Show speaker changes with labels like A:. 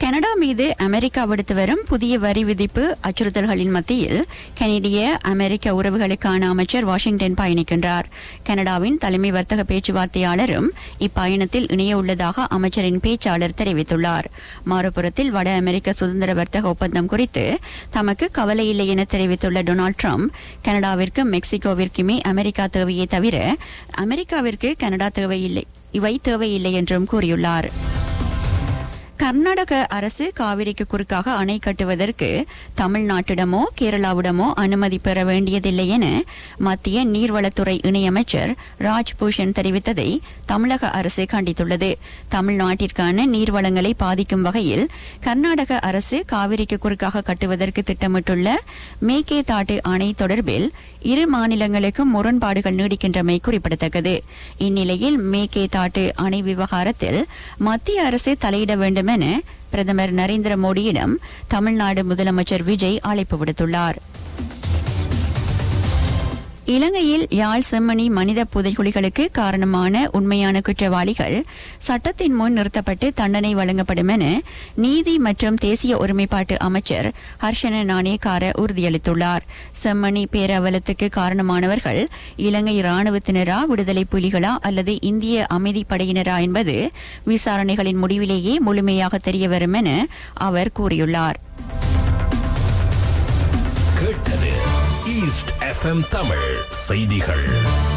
A: Canada மீது America விடுத்து வரும் புதிய வரி விதிப்பு அச்சுறுத்தல்களின் மத்தியில் கனடிய அமெரிக்க உறவுகளுக்கான அமைச்சர் வாஷிங்டன் பயணிக்கின்றார் கனடாவின் தலைமை வர்த்தக பேச்சுவார்த்தையாளரும் இப்பயணத்தில் இணைய உள்ளதாக அமைச்சரின் பேச்சாளர் தெரிவித்துள்ளார் மறுபுறத்தில் வட அமெரிக்க சுதந்திர வர்த்தக ஒப்பந்தம் குறித்து தமக்கு கவலை இல்லை என தெரிவித்துள்ள டொனால்டு ட்ரம்ப் கனடாவிற்கும் மெக்சிகோவிற்குமே அமெரிக்கா தேவையே தவிர அமெரிக்காவிற்கு கனடா தேவையில்லை இவை தேவையில்லை என்றும் கூறியுள்ளார் கர்நாடக அரசு காவிரிக்கு குறுக்காக அணை கட்டுவதற்கு தமிழ்நாட்டிடமோ கேரளாவிடமோ அனுமதி பெற வேண்டியதில்லை என மத்திய நீர்வளத்துறை இணையமைச்சர் ராஜ்பூஷன் தெரிவித்ததை தமிழக அரசு கண்டித்துள்ளது தமிழ்நாட்டிற்கான நீர்வளங்களை பாதிக்கும் வகையில் கர்நாடக அரசு காவிரிக்கு குறுக்காக கட்டுவதற்கு திட்டமிட்டுள்ள மேகே தாட்டு அணை தொடர்பில் இரு மாநிலங்களுக்கும் முரண்பாடுகள் நீடிக்கின்றமை குறிப்பிடத்தக்கது இந்நிலையில் மேகே தாட்டு அணை விவகாரத்தில் மத்திய அரசு தலையிட வேண்டும் என பிரதமர் நரேந்திர மோடியிடம் தமிழ்நாடு முதலமைச்சர் விஜய் அழைப்பு விடுத்துள்ளார் இலங்கையில் யாழ் செம்மணி மனித புதைகுழிகளுக்கு காரணமான உண்மையான குற்றவாளிகள் சட்டத்தின் முன் நிறுத்தப்பட்டு தண்டனை வழங்கப்படும் என நீதி மற்றும் தேசிய ஒருமைப்பாட்டு அமைச்சர் ஹர்ஷன நாணயக்கார உறுதியளித்துள்ளார் செம்மணி பேரவலத்துக்கு காரணமானவர்கள் இலங்கை ராணுவத்தினரா விடுதலை புலிகளா அல்லது இந்திய அமைதிப்படையினரா என்பது விசாரணைகளின் முடிவிலேயே முழுமையாக தெரியவரும் என அவர் கூறியுள்ளார்
B: கேட்டது ஈஸ்ட் எஃப்எம் தமிழ் செய்திகள்